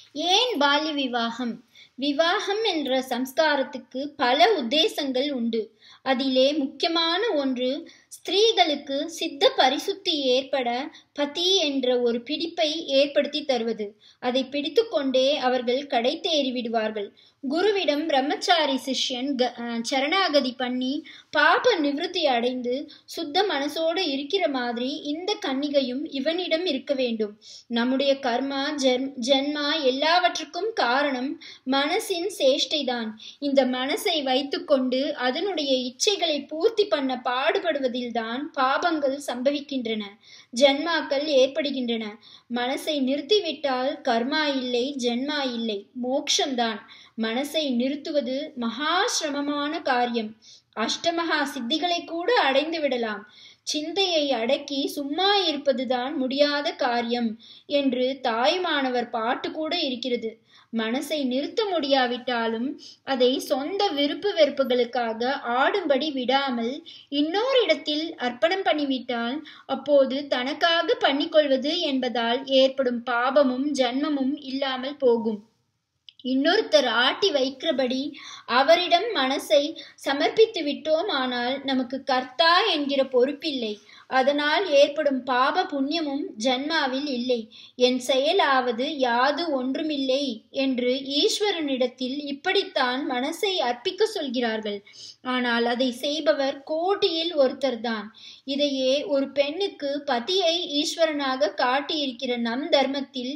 ஏன் பால்ய விவாகம் விவாகம் என்ற சம்ஸ்காரத்துக்கு பல உத்தேசங்கள் உண்டு அதிலே முக்கியமான ஒன்று ஸ்திரீகளுக்கு சித்த பரிசுத்தி ஏற்பட பதி என்ற ஒரு பிடிப்பை ஏற்படுத்தி தருவது அதை பிடித்துக்கொண்டே அவர்கள் கடை தேறி விடுவார்கள் குருவிடம் பிரம்மச்சாரி சிஷ்யன் சரணாகதி பண்ணி பாப நிவிருத்தி அடைந்து சுத்த மனசோடு இருக்கிற மாதிரி இந்த கன்னிகையும் இவனிடம் இருக்க வேண்டும் நம்முடைய கர்மா ஜென்மா எல்லாவற்றுக்கும் காரணம் மனசின் சேஷ்டைதான் இந்த மனசை வைத்துக்கொண்டு அதனுடைய இச்சைகளை பூர்த்தி பண்ண பாடுபடுவதில்தான் பாபங்கள் சம்பவிக்கின்றன ஜென்மாக்கள் ஏற்படுகின்றன மனசை நிறுத்திவிட்டால் கர்மா இல்லை ஜென்மா இல்லை மோக்ஷம்தான் மனசை நிறுத்துவது மகா சிரமமான காரியம் அஷ்டமகா சித்திகளை கூட அடைந்து விடலாம் சிந்தையை அடக்கி சும்மா இருப்பதுதான் முடியாத காரியம் என்று தாய்மானவர் பாட்டு கூட இருக்கிறது மனசை நிறுத்த முடியாவிட்டாலும் அதை சொந்த விருப்பு வெறுப்புகளுக்காக ஆடும்படி விடாமல் இன்னொரு இடத்தில் அர்ப்பணம் பண்ணிவிட்டால் அப்போது தனக்காக பண்ணிக்கொள்வது என்பதால் ஏற்படும் பாபமும் ஜன்மமும் இல்லாமல் போகும் இன்னொருத்தர் ஆட்டி வைக்கிறபடி அவரிடம் மனசை சமர்ப்பித்து விட்டோம் ஆனால் நமக்கு கர்த்தா என்கிற பொறுப்பில்லை அதனால் ஏற்படும் பாப புண்ணியமும் ஜன்மாவில் இல்லை என் செயலாவது யாது ஒன்றுமில்லை என்று ஈஸ்வரனிடத்தில் இப்படித்தான் மனசை அர்ப்பிக்க சொல்கிறார்கள் ஆனால் அதை செய்பவர் கோட்டியில் ஒருத்தர் தான் இதையே ஒரு பெண்ணுக்கு பதியை ஈஸ்வரனாக காட்டியிருக்கிற நம் தர்மத்தில்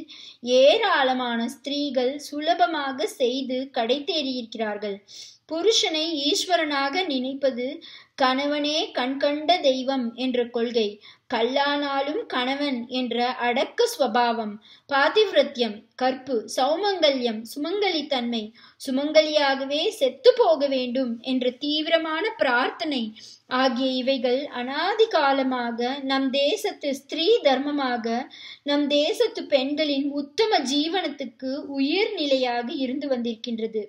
ஏராளமான ஸ்திரீகள் சுலபமாக செய்து கடை தேறியிருக்கிறார்கள் புருஷனை ஈஸ்வரனாக நினைப்பது கணவனே கண்கண்ட தெய்வம் என்ற கொள்கை கல்லானாலும் கணவன் என்ற அடக்க ஸ்வபாவம் பாதிவிரத்தியம் கற்பு சௌமங்கல்யம் சுமங்கலித்தன்மை சுமங்கலியாகவே செத்து போக வேண்டும் என்ற தீவிரமான பிரார்த்தனை ஆகிய இவைகள் அனாதி காலமாக நம் தேசத்து ஸ்திரீ தர்மமாக நம் தேசத்து பெண்களின் உத்தம ஜீவனத்துக்கு உயிர்நிலையாக இருந்து வந்திருக்கின்றது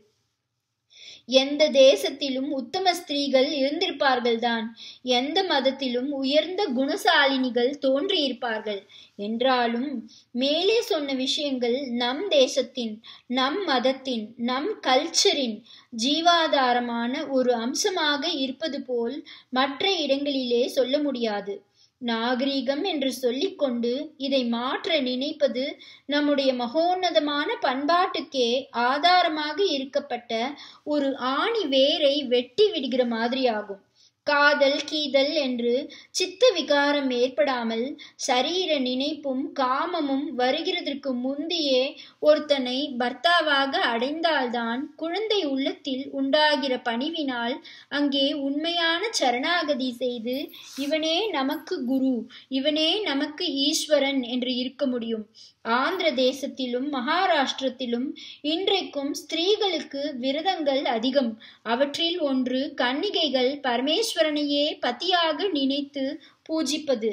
எந்த தேசத்திலும் உத்தம ஸ்திரீகள் இருந்திருப்பார்கள் தான் எந்த மதத்திலும் உயர்ந்த குணசாலினிகள் தோன்றியிருப்பார்கள் என்றாலும் மேலே சொன்ன விஷயங்கள் நம் தேசத்தின் நம் மதத்தின் நம் கல்ச்சரின் ஜீவாதாரமான ஒரு அம்சமாக இருப்பது போல் மற்ற இடங்களிலே சொல்ல முடியாது நாகரீகம் என்று சொல்லிக்கொண்டு இதை மாற்ற நினைப்பது நம்முடைய மகோன்னதமான பண்பாட்டுக்கே ஆதாரமாக இருக்கப்பட்ட ஒரு ஆணி வேரை வெட்டி விடுகிற மாதிரியாகும் காதல் கீதல் என்று சித்த விகாரம் ஏற்படாமல் சரீர நினைப்பும் காமமும் வருகிறதற்கு முந்தியே ஒருத்தனை பர்த்தாவாக அடைந்தால்தான் குழந்தை உள்ளத்தில் உண்டாகிற பணிவினால் அங்கே உண்மையான சரணாகதி செய்து இவனே நமக்கு குரு இவனே நமக்கு ஈஸ்வரன் என்று இருக்க முடியும் ஆந்திர தேசத்திலும் மகாராஷ்டிரத்திலும் இன்றைக்கும் ஸ்திரீகளுக்கு விரதங்கள் அதிகம் அவற்றில் ஒன்று கன்னிகைகள் பரமேஸ்வரனையே பத்தியாக நினைத்து பூஜிப்பது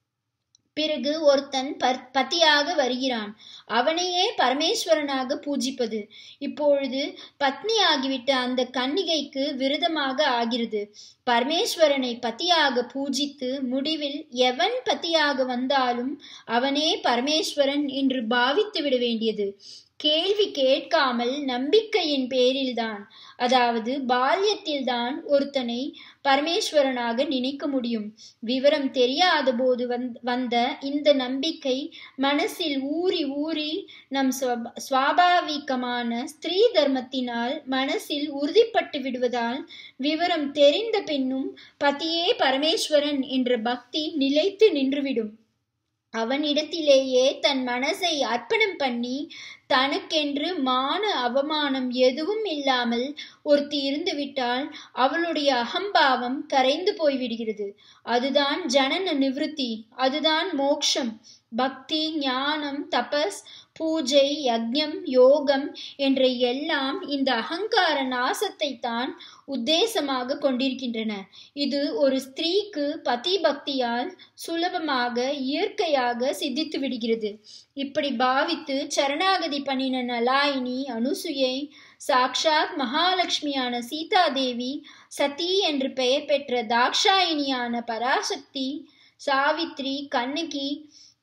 பிறகு ஒருத்தன் பத்தியாக வருகிறான் அவனையே பரமேஸ்வரனாக பூஜிப்பது இப்பொழுது பத்னி ஆகிவிட்ட அந்த கன்னிகைக்கு விரதமாக ஆகிறது பரமேஸ்வரனை பத்தியாக பூஜித்து முடிவில் எவன் பத்தியாக வந்தாலும் அவனே பரமேஸ்வரன் என்று பாவித்து விட வேண்டியது கேள்வி கேட்காமல் நம்பிக்கையின் பேரில்தான் அதாவது பால்யத்தில்தான் ஒருத்தனை பரமேஸ்வரனாக நினைக்க முடியும் விவரம் தெரியாத போது வந்த இந்த நம்பிக்கை மனசில் ஊறி ஊறி நம் சுவாபாவிகமான ஸ்திரீ தர்மத்தினால் மனசில் உறுதிப்பட்டு விடுவதால் விவரம் தெரிந்த பின்னும் பதியே பரமேஸ்வரன் என்ற பக்தி நிலைத்து நின்றுவிடும் அவனிடத்திலேயே தன் மனசை அர்ப்பணம் பண்ணி தனக்கென்று மான அவமானம் எதுவும் இல்லாமல் ஒருத்தி இருந்துவிட்டால் அவளுடைய அகம்பாவம் கரைந்து போய்விடுகிறது அதுதான் ஜனன நிவிருத்தி அதுதான் மோக்ஷம் பக்தி ஞானம் தபஸ் பூஜை யக்ஞம் யோகம் என்ற எல்லாம் இந்த அகங்கார நாசத்தை தான் உத்தேசமாக கொண்டிருக்கின்றன இது ஒரு ஸ்திரீக்கு பதி பக்தியால் சுலபமாக இயற்கையாக சித்தித்து விடுகிறது இப்படி பாவித்து சரணாகதி பண்ணின நலாயினி அனுசுயை சாக்ஷாத் மகாலட்சுமியான சீதாதேவி சதி என்று பெயர் பெற்ற தாக்ஷாயினியான பராசக்தி சாவித்ரி கண்ணகி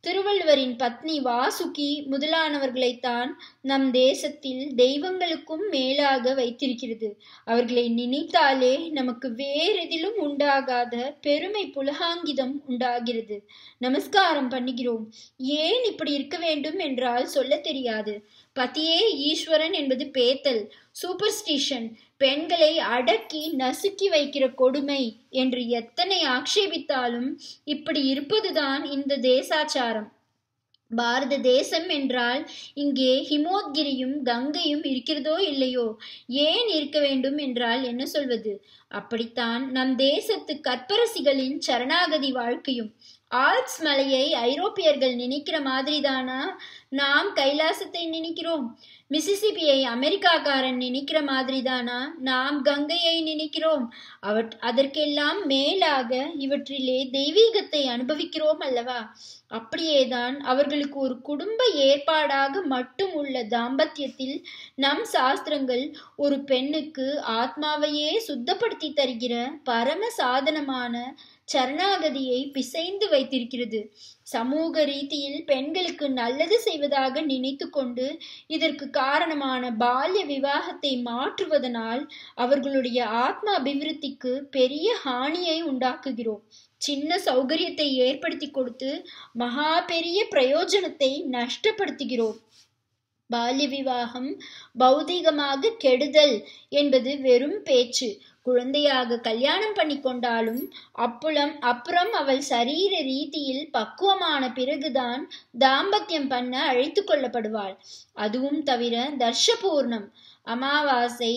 திருவள்ளுவரின் பத்னி வாசுகி முதலானவர்களைத்தான் நம் தேசத்தில் தெய்வங்களுக்கும் மேலாக வைத்திருக்கிறது அவர்களை நினைத்தாலே நமக்கு வேறெதிலும் உண்டாகாத பெருமை புலகாங்கிதம் உண்டாகிறது நமஸ்காரம் பண்ணுகிறோம் ஏன் இப்படி இருக்க வேண்டும் என்றால் சொல்ல தெரியாது பத்தியே ஈஸ்வரன் என்பது பேத்தல் சூப்பர்ஸ்டிஷன் பெண்களை அடக்கி நசுக்கி வைக்கிற கொடுமை என்று எத்தனை ஆக்ஷேபித்தாலும் இப்படி இருப்பதுதான் இந்த தேசாச்சாரம் பாரத தேசம் என்றால் இங்கே ஹிமோத்கிரியும் கங்கையும் இருக்கிறதோ இல்லையோ ஏன் இருக்க வேண்டும் என்றால் என்ன சொல்வது அப்படித்தான் நம் தேசத்து கற்பரசிகளின் சரணாகதி வாழ்க்கையும் ஆல்ப்ஸ் மலையை ஐரோப்பியர்கள் நினைக்கிற மாதிரிதானா நாம் கைலாசத்தை நினைக்கிறோம் மிசிசிபியை அமெரிக்காக்காரன் நினைக்கிற மாதிரிதானா நாம் கங்கையை நினைக்கிறோம் அவற் அதற்கெல்லாம் மேலாக இவற்றிலே தெய்வீகத்தை அனுபவிக்கிறோம் அல்லவா அப்படியேதான் அவர்களுக்கு ஒரு குடும்ப ஏற்பாடாக மட்டும் உள்ள தாம்பத்தியத்தில் நம் சாஸ்திரங்கள் ஒரு பெண்ணுக்கு ஆத்மாவையே சுத்தப்படுத்தி தருகிற பரம சாதனமான சரணாகதியை பிசைந்து வைத்திருக்கிறது சமூக ரீதியில் பெண்களுக்கு நல்லது செய்வதாக நினைத்து கொண்டு இதற்கு காரணமான பால்ய விவாகத்தை மாற்றுவதனால் அவர்களுடைய ஆத்ம அபிவிருத்திக்கு பெரிய ஹானியை உண்டாக்குகிறோம் சின்ன சௌகரியத்தை ஏற்படுத்தி கொடுத்து மகா பெரிய பிரயோஜனத்தை நஷ்டப்படுத்துகிறோம் பால்ய விவாகம் பௌதீகமாக கெடுதல் என்பது வெறும் பேச்சு குழந்தையாக கல்யாணம் பண்ணி கொண்டாலும் அப்புறம் அப்புறம் அவள் சரீர ரீதியில் பக்குவமான பிறகுதான் தாம்பத்தியம் பண்ண அழைத்து கொள்ளப்படுவாள் அதுவும் தவிர தர்ஷபூர்ணம் அமாவாசை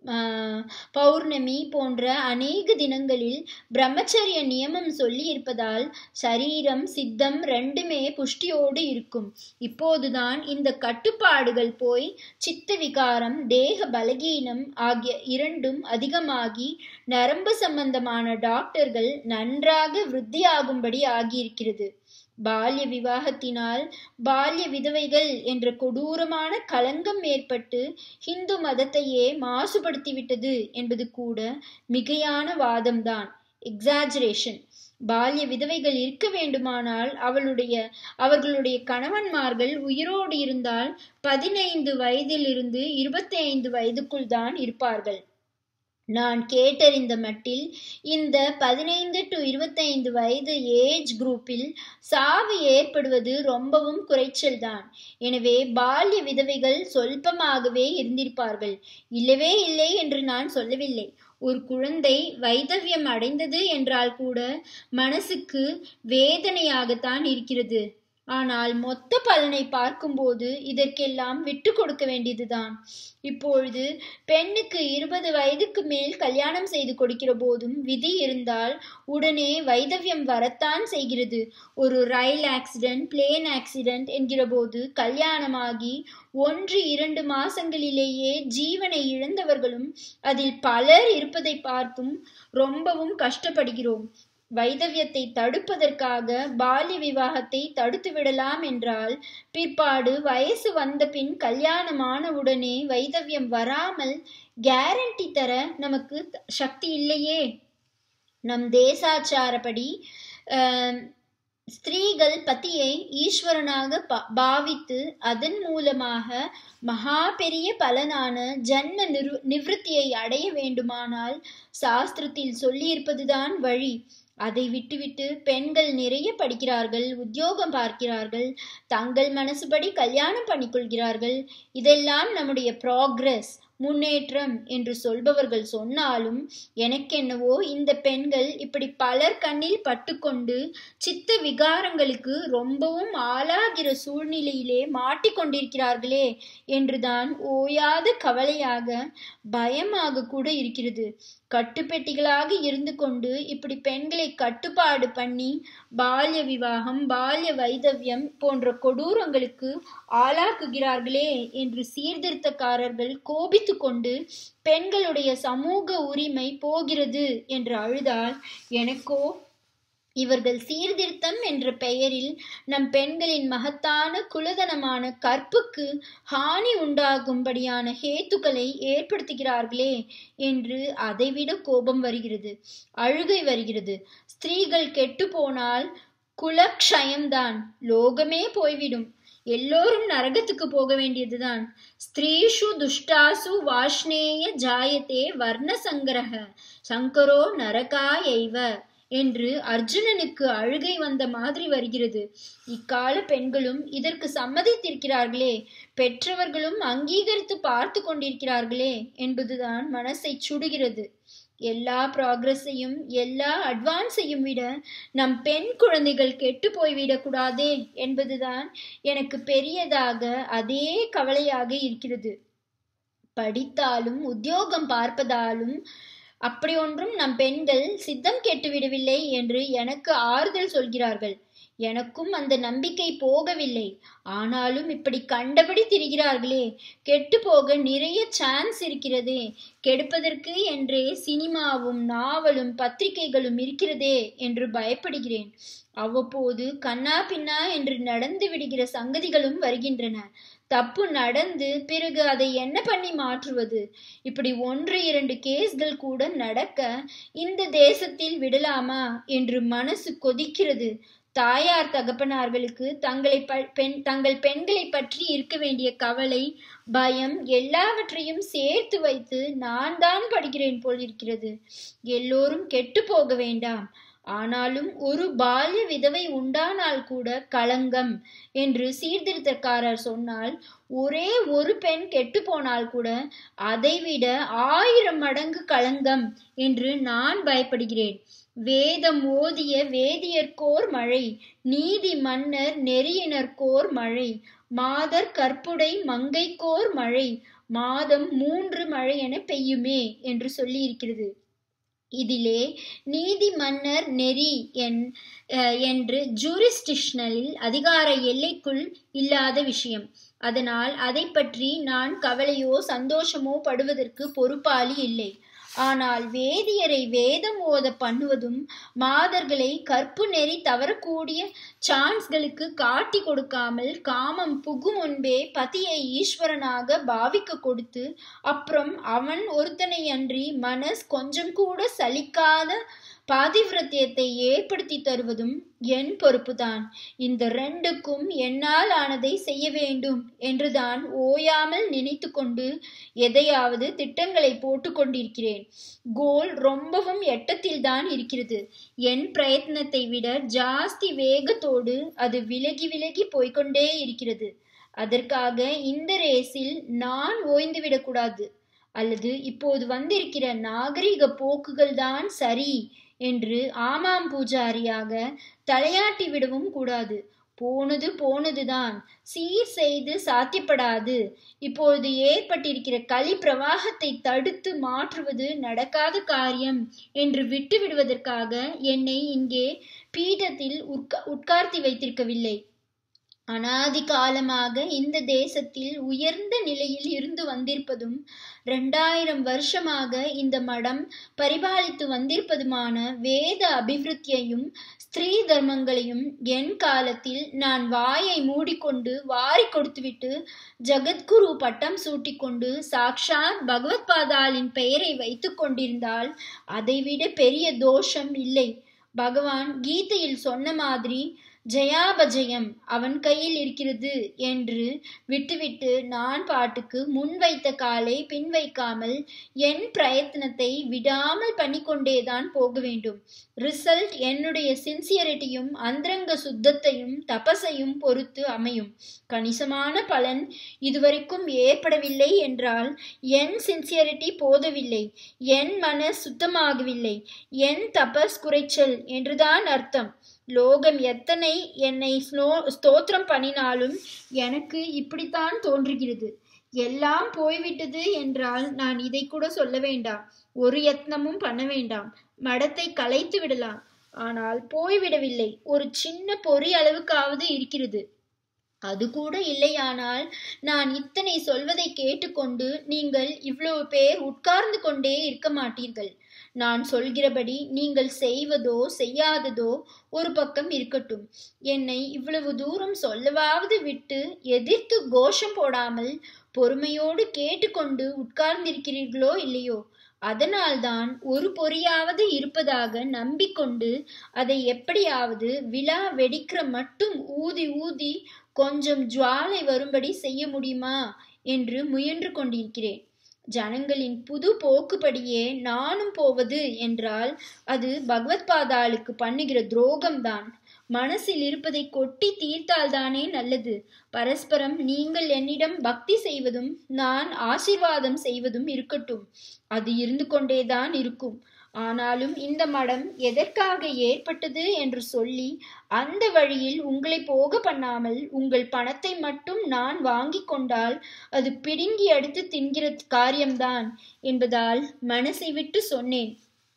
பௌர்ணமி போன்ற அநேக தினங்களில் பிரம்மச்சரிய நியமம் சொல்லி இருப்பதால் சரீரம் சித்தம் ரெண்டுமே புஷ்டியோடு இருக்கும் இப்போதுதான் இந்த கட்டுப்பாடுகள் போய் சித்த விகாரம் தேக பலகீனம் ஆகிய இரண்டும் அதிகமாகி நரம்பு சம்பந்தமான டாக்டர்கள் நன்றாக விருத்தியாகும்படி ஆகியிருக்கிறது பால்ய விவாகத்தினால் பால்ய விதவைகள் என்ற கொடூரமான களங்கம் ஏற்பட்டு ஹிந்து மதத்தையே மாசுபடுத்திவிட்டது என்பது கூட மிகையான வாதம்தான் எக்ஸாஜரேஷன் பால்ய விதவைகள் இருக்க வேண்டுமானால் அவளுடைய அவர்களுடைய கணவன்மார்கள் உயிரோடு இருந்தால் பதினைந்து வயதிலிருந்து இருபத்தி ஐந்து வயதுக்குள் தான் இருப்பார்கள் நான் கேட்டறிந்த மட்டில் இந்த பதினைந்து டு இருபத்தைந்து வயது ஏஜ் குரூப்பில் சாவு ஏற்படுவது ரொம்பவும் குறைச்சல் தான் எனவே பால்ய விதவைகள் சொல்பமாகவே இருந்திருப்பார்கள் இல்லவே இல்லை என்று நான் சொல்லவில்லை ஒரு குழந்தை வைதவியம் அடைந்தது என்றால் கூட மனசுக்கு வேதனையாகத்தான் இருக்கிறது ஆனால் மொத்த பலனை பார்க்கும்போது இதற்கெல்லாம் விட்டு கொடுக்க வேண்டியதுதான் இப்பொழுது பெண்ணுக்கு இருபது வயதுக்கு மேல் கல்யாணம் செய்து கொடுக்கிற போதும் விதி இருந்தால் உடனே வைதவியம் வரத்தான் செய்கிறது ஒரு ரயில் ஆக்சிடென்ட் பிளேன் ஆக்சிடென்ட் என்கிற போது கல்யாணமாகி ஒன்று இரண்டு மாசங்களிலேயே ஜீவனை இழந்தவர்களும் அதில் பலர் இருப்பதை பார்த்தும் ரொம்பவும் கஷ்டப்படுகிறோம் வைதவியத்தை தடுப்பதற்காக பால்ய விவாகத்தை தடுத்து விடலாம் என்றால் பிற்பாடு வயசு வந்த பின் கல்யாணமான உடனே வைதவியம் வராமல் கேரண்டி தர நமக்கு சக்தி இல்லையே நம் தேசாச்சாரப்படி ஸ்திரீகள் பத்தியை ஈஸ்வரனாக பாவித்து அதன் மூலமாக மகா பெரிய பலனான ஜன்ம நிரு நிவிருத்தியை அடைய வேண்டுமானால் சாஸ்திரத்தில் சொல்லியிருப்பதுதான் வழி அதை விட்டுவிட்டு பெண்கள் நிறைய படிக்கிறார்கள் உத்தியோகம் பார்க்கிறார்கள் தங்கள் மனசுபடி கல்யாணம் பண்ணிக்கொள்கிறார்கள் இதெல்லாம் நம்முடைய ப்ராக்ரஸ் முன்னேற்றம் என்று சொல்பவர்கள் சொன்னாலும் எனக்கென்னவோ இந்த பெண்கள் இப்படி பலர் கண்ணில் பட்டுக்கொண்டு சித்த விகாரங்களுக்கு ரொம்பவும் ஆளாகிற சூழ்நிலையிலே மாட்டிக்கொண்டிருக்கிறார்களே என்றுதான் ஓயாத கவலையாக பயமாக கூட இருக்கிறது கட்டுப்பெட்டிகளாக இருந்து கொண்டு இப்படி பெண்களை கட்டுப்பாடு பண்ணி பால்ய விவாகம் பால்ய வைதவியம் போன்ற கொடூரங்களுக்கு ஆளாக்குகிறார்களே என்று சீர்திருத்தக்காரர்கள் கோபித்து கொண்டு பெண்களுடைய சமூக உரிமை போகிறது என்று அழுதால் எனக்கோ இவர்கள் சீர்திருத்தம் என்ற பெயரில் நம் பெண்களின் மகத்தான குலதனமான கற்புக்கு ஹானி உண்டாகும்படியான ஹேத்துக்களை ஏற்படுத்துகிறார்களே என்று அதைவிட கோபம் வருகிறது அழுகை வருகிறது ஸ்திரீகள் கெட்டு போனால் குலக்ஷயம்தான் லோகமே போய்விடும் எல்லோரும் நரகத்துக்கு போக வேண்டியதுதான் ஸ்திரீஷு துஷ்டாசு வாஷ்ணேய ஜாயத்தே வர்ண சங்கரக சங்கரோ நரகாயைவ என்று அர்ஜுனனுக்கு அழுகை வந்த மாதிரி வருகிறது இக்கால பெண்களும் இதற்கு சம்மதித்திருக்கிறார்களே பெற்றவர்களும் அங்கீகரித்து பார்த்து கொண்டிருக்கிறார்களே என்பதுதான் மனசை சுடுகிறது எல்லா ப்ராக்ரஸையும் எல்லா அட்வான்ஸையும் விட நம் பெண் குழந்தைகள் கெட்டு போய்விடக்கூடாதே என்பதுதான் எனக்கு பெரியதாக அதே கவலையாக இருக்கிறது படித்தாலும் உத்தியோகம் பார்ப்பதாலும் அப்படி ஒன்றும் நம் பெண்கள் சித்தம் கெட்டுவிடவில்லை என்று எனக்கு ஆறுதல் சொல்கிறார்கள் எனக்கும் அந்த நம்பிக்கை போகவில்லை ஆனாலும் இப்படி கண்டபடி திரிகிறார்களே கெட்டு போக நிறைய சான்ஸ் இருக்கிறதே கெடுப்பதற்கு என்றே சினிமாவும் நாவலும் பத்திரிகைகளும் இருக்கிறதே என்று பயப்படுகிறேன் அவ்வப்போது கண்ணா பின்னா என்று நடந்து விடுகிற சங்கதிகளும் வருகின்றன தப்பு நடந்து பிறகு அதை என்ன பண்ணி மாற்றுவது இப்படி ஒன்று இரண்டு கேஸ்கள் கூட நடக்க இந்த தேசத்தில் விடலாமா என்று மனசு கொதிக்கிறது தாயார் தகப்பனார்களுக்கு தங்களை பெண் தங்கள் பெண்களை பற்றி இருக்க வேண்டிய கவலை பயம் எல்லாவற்றையும் சேர்த்து வைத்து நான் தான் படுகிறேன் போல் இருக்கிறது எல்லோரும் கெட்டு போக வேண்டாம் ஆனாலும் ஒரு பால்ய விதவை உண்டானால் கூட களங்கம் என்று சீர்திருத்தக்காரர் சொன்னால் ஒரே ஒரு பெண் கெட்டு போனால் கூட அதைவிட ஆயிரம் மடங்கு களங்கம் என்று நான் பயப்படுகிறேன் வேதம் ஓதிய வேதியர்கோர் மழை நீதி மன்னர் நெறியினர்கோர் மழை மாதர் கற்புடை மங்கைக்கோர் மழை மாதம் மூன்று மழை என பெய்யுமே என்று சொல்லி இருக்கிறது இதிலே நீதி மன்னர் நெறி என் என்று ஜூரிஸ்டிஷனலில் அதிகார எல்லைக்குள் இல்லாத விஷயம் அதனால் அதை பற்றி நான் கவலையோ சந்தோஷமோ படுவதற்கு பொறுப்பாளி இல்லை ஆனால் வேதியரை வேதம் ஓத பண்ணுவதும் மாதர்களை கற்பு நெறி தவறக்கூடிய சான்ஸ்களுக்கு காட்டி கொடுக்காமல் காமம் புகு முன்பே பதியை ஈஸ்வரனாக பாவிக்க கொடுத்து அப்புறம் அவன் ஒருத்தனை அன்றி மனஸ் கொஞ்சம் கூட சலிக்காத பாதிவிரத்தியத்தை ஏற்படுத்தி தருவதும் என் பொறுப்புதான் இந்த ரெண்டுக்கும் என்னால் ஆனதை செய்ய வேண்டும் என்றுதான் ஓயாமல் நினைத்து கொண்டு எதையாவது திட்டங்களை போட்டு கொண்டிருக்கிறேன் கோல் ரொம்பவும் எட்டத்தில் தான் இருக்கிறது என் பிரயத்னத்தை விட ஜாஸ்தி வேகத்தோடு அது விலகி விலகி போய்கொண்டே இருக்கிறது அதற்காக இந்த ரேஸில் நான் ஓய்ந்துவிடக்கூடாது அல்லது இப்போது வந்திருக்கிற நாகரிக போக்குகள் தான் சரி என்று ஆமாம் பூஜாரியாக தலையாட்டி விடவும் கூடாது போனது போனதுதான் சீர் செய்து சாத்தியப்படாது இப்பொழுது ஏற்பட்டிருக்கிற களி பிரவாகத்தை தடுத்து மாற்றுவது நடக்காத காரியம் என்று விட்டு விடுவதற்காக என்னை இங்கே பீடத்தில் உட்கா உட்கார்த்தி வைத்திருக்கவில்லை அனாதி காலமாக இந்த தேசத்தில் உயர்ந்த நிலையில் இருந்து வந்திருப்பதும் ரெண்டாயிரம் வருஷமாக இந்த மடம் பரிபாலித்து வந்திருப்பதுமான வேத அபிவிருத்தியையும் ஸ்திரீ தர்மங்களையும் என் காலத்தில் நான் வாயை மூடிக்கொண்டு வாரி கொடுத்துவிட்டு ஜகத்குரு பட்டம் சூட்டிக்கொண்டு சாக்ஷாத் பகவத் பாதாலின் பெயரை வைத்து கொண்டிருந்தால் அதைவிட பெரிய தோஷம் இல்லை பகவான் கீதையில் சொன்ன மாதிரி ஜெயாபஜயம் அவன் கையில் இருக்கிறது என்று விட்டுவிட்டு நான் பாட்டுக்கு முன் வைத்த காலை பின் வைக்காமல் என் பிரயத்னத்தை விடாமல் பண்ணிக்கொண்டேதான் போக வேண்டும் ரிசல்ட் என்னுடைய சின்சியரிட்டியும் அந்தரங்க சுத்தத்தையும் தபசையும் பொறுத்து அமையும் கணிசமான பலன் இதுவரைக்கும் ஏற்படவில்லை என்றால் என் சின்சியரிட்டி போதவில்லை என் மன சுத்தமாகவில்லை என் தபஸ் குறைச்சல் என்றுதான் அர்த்தம் லோகம் எத்தனை என்னை ஸ்னோ ஸ்தோத்திரம் பண்ணினாலும் எனக்கு இப்படித்தான் தோன்றுகிறது எல்லாம் போய்விட்டது என்றால் நான் இதை கூட சொல்ல வேண்டாம் ஒரு யத்னமும் பண்ண வேண்டாம் மடத்தை கலைத்து விடலாம் ஆனால் போய்விடவில்லை ஒரு சின்ன பொறி அளவுக்காவது இருக்கிறது அது கூட இல்லையானால் நான் இத்தனை சொல்வதை கேட்டுக்கொண்டு நீங்கள் இவ்வளவு பேர் உட்கார்ந்து கொண்டே இருக்க மாட்டீர்கள் நான் சொல்கிறபடி நீங்கள் செய்வதோ செய்யாததோ ஒரு பக்கம் இருக்கட்டும் என்னை இவ்வளவு தூரம் சொல்லவாவது விட்டு எதிர்த்து கோஷம் போடாமல் பொறுமையோடு கேட்டுக்கொண்டு உட்கார்ந்திருக்கிறீர்களோ இல்லையோ அதனால்தான் ஒரு பொறியாவது இருப்பதாக நம்பிக்கொண்டு அதை எப்படியாவது விழா வெடிக்கிற மட்டும் ஊதி ஊதி கொஞ்சம் ஜுவாலை வரும்படி செய்ய முடியுமா என்று முயன்று கொண்டிருக்கிறேன் ஜனங்களின் புது போக்குப்படியே நானும் போவது என்றால் அது பகவத் பாதாளுக்கு பண்ணுகிற துரோகம்தான் மனசில் இருப்பதை கொட்டி தீர்த்தால்தானே நல்லது பரஸ்பரம் நீங்கள் என்னிடம் பக்தி செய்வதும் நான் ஆசிர்வாதம் செய்வதும் இருக்கட்டும் அது இருந்து கொண்டேதான் இருக்கும் ஆனாலும் இந்த மடம் எதற்காக ஏற்பட்டது என்று சொல்லி அந்த வழியில் உங்களை போக பண்ணாமல் உங்கள் பணத்தை மட்டும் நான் வாங்கி கொண்டால் அது பிடுங்கி எடுத்து தின்கிற காரியம்தான் என்பதால் மனசை விட்டு சொன்னேன்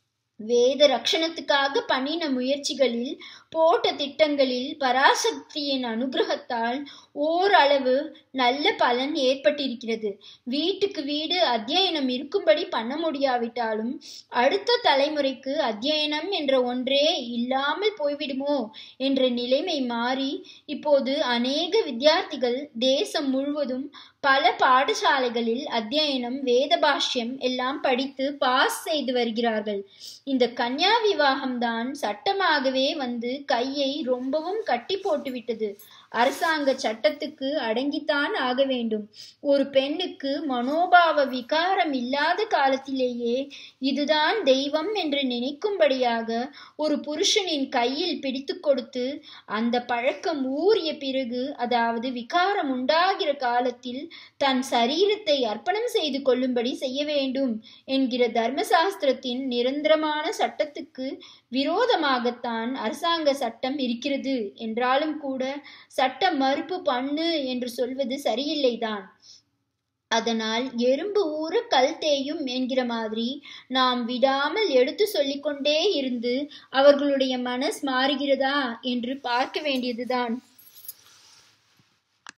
வேத ரக்ஷணத்துக்காக பண்ணின முயற்சிகளில் போட்ட திட்டங்களில் பராசக்தியின் அனுகிரகத்தால் ஓரளவு நல்ல பலன் ஏற்பட்டிருக்கிறது வீட்டுக்கு வீடு அத்தியனம் இருக்கும்படி பண்ண முடியாவிட்டாலும் அடுத்த தலைமுறைக்கு அத்தியனம் என்ற ஒன்றே இல்லாமல் போய்விடுமோ என்ற நிலைமை மாறி இப்போது அநேக வித்தியார்த்திகள் தேசம் முழுவதும் பல பாடசாலைகளில் அத்தியனம் வேத பாஷ்யம் எல்லாம் படித்து பாஸ் செய்து வருகிறார்கள் இந்த கன்யா விவாகம்தான் சட்டமாகவே வந்து கையை ரொம்பவும் கட்டி போட்டுவிட்டது அரசாங்க சட்டத்துக்கு அடங்கித்தான் ஆக வேண்டும் ஒரு பெண்ணுக்கு மனோபாவ விகாரம் இல்லாத காலத்திலேயே இதுதான் தெய்வம் என்று நினைக்கும்படியாக ஒரு புருஷனின் கையில் பிடித்து கொடுத்து அந்த பழக்கம் ஊறிய பிறகு அதாவது விகாரம் உண்டாகிற காலத்தில் தன் சரீரத்தை அர்ப்பணம் செய்து கொள்ளும்படி செய்ய வேண்டும் என்கிற தர்மசாஸ்திரத்தின் நிரந்தரமான சட்டத்துக்கு விரோதமாகத்தான் அரசாங்க சட்டம் இருக்கிறது என்றாலும் கூட சட்ட மறுப்பு பண்ணு என்று சொல்வது சரியில்லைதான் அதனால் எறும்பு ஊற கல் தேயும் என்கிற மாதிரி நாம் விடாமல் எடுத்து சொல்லிக்கொண்டே இருந்து அவர்களுடைய மனஸ் மாறுகிறதா என்று பார்க்க வேண்டியதுதான்